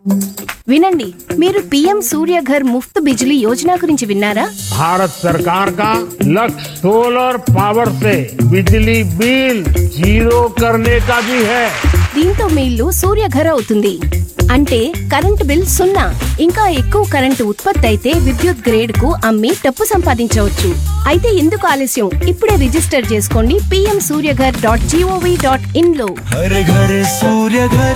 వినండి మీరు పీఎం సూర్యఘర్ ముఫ్త్ బిజిలీ యోజన గురించి విన్నారా भारत सरकार का लक्ष्य सोलर पावर से बिजली बिल जीरो करने का भी है దీంతో మీ ఇల్లు సూర్యఘర్ అవుతుంది అంటే కరెంటు బిల్ సున్నా ఇంకా ఎక్కువ కరెంటు ఉత్పత్తి అయితే విద్యుత్ గ్రేడ్ కు అమ్మి డబ్బు సంపాదించవచ్చు అయితే ఎందుకు ఆలస్యం ఇప్పుడే రిజిస్టర్ చేసుకోండి PM Suryaghar dot GOV dot in లో हर घर सूर्य घर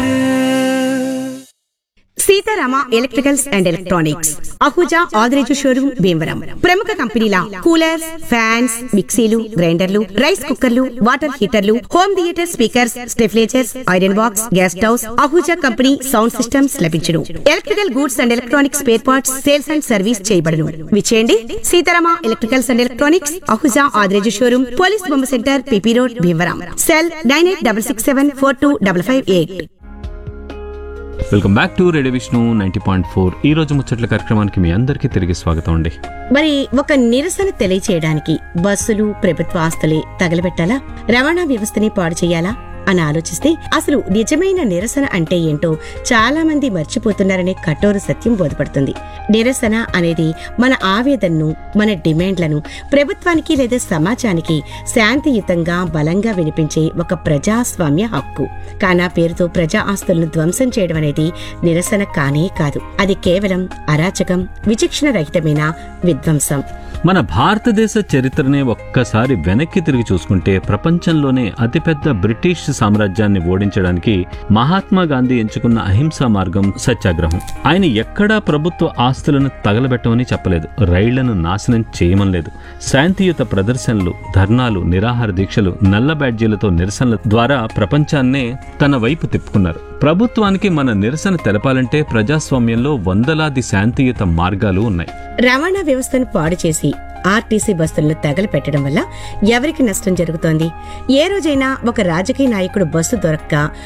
Seetharama electricals and electronics Ahuja Adireju showroom Bhimavaram ప్రముఖ కంపెనీల కూలర్స్ ఫ్యాన్స్ మిక్సీలు గ్రైండర్లు రైస్ కుక్కర్లు వాటర్ హీటర్లు హోమ్ థియేటర్ స్పీకర్స్ స్టెఫ్లేచర్స్ iron box gas stoves Ahuja company sound systems లభించును electrical goods and electronics spare parts sales and service చేయబడును విచేయండి Seetharama electricals and electronics Ahuja Adireju showroom police బొమ్మ centre PP road Bhimavaram cell nine eight double six seven four two double five eight welcome back to radio Vishnu ninety point four ఈ రోజు ముచ్చట్ల కార్యక్రమానికి మీ అందరికీ తిరిగి స్వాగతం అండి మరి ఒక నిరసన తెలియచేయడానికి బస్సులు ప్రభుత్వ ఆస్తులే తగలబెట్టాలా రవాణా వ్యవస్థని పాడు చేయాలా అని ఆలోచిస్తే అసలు నిజమైన నిరసన అంటే ఏంటో చాలా మంది మర్చిపోతున్నారనే కఠోర సత్యం బోధపడుతుంది నిరసన అనేది మన ఆవేదనను మన డిమాండ్లను ప్రభుత్వానికి లేదా సమాజానికి శాంతియుతంగా బలంగా వినిపించే ఒక ప్రజాస్వామ్య హక్కు కానా పేరుతో ప్రజా ఆస్తులను ధ్వంసం చేయడం అనేది నిరసన కానే కాదు అది కేవలం అరాచకం విచక్షణ రహితమైన విధ్వంసం మన భారతదేశ చరిత్రనే ఒక్కసారి వెనక్కి తిరిగి చూసుకుంటే ప్రపంచంలోనే అతిపెద్ద బ్రిటిష్ సామ్రాజ్యాన్ని ఓడించడానికి మహాత్మా గాంధీ ఎంచుకున్న అహింసా మార్గం సత్యాగ్రహం ఆయన ఎక్కడా ప్రభుత్వ ఆస్తులను తగలబెట్టమని చెప్పలేదు రైళ్లను నాశనం చేయమనలేదు శాంతియుత ప్రదర్శనలు ధర్నాలు నిరాహార దీక్షలు నల్ల బ్యాడ్జీలతో నిరసనల ద్వారా ప్రపంచాన్నే తన వైపు తిప్పుకున్నారు ప్రభుత్వానికి మన నిరసన తెలపాలంటే ప్రజాస్వామ్యంలో వందలాది శాంతియుత మార్గాలు ఉన్నాయి రవాణా వ్యవస్థను పాడు చేసి ఆర్టీసీ బస్సులను తగలపెట్టడం వల్ల ఎవరికి నష్టం జరుగుతోంది ఏ రోజైనా ఒక రాజకీయ నాయకుడు బస్సు దొరక్క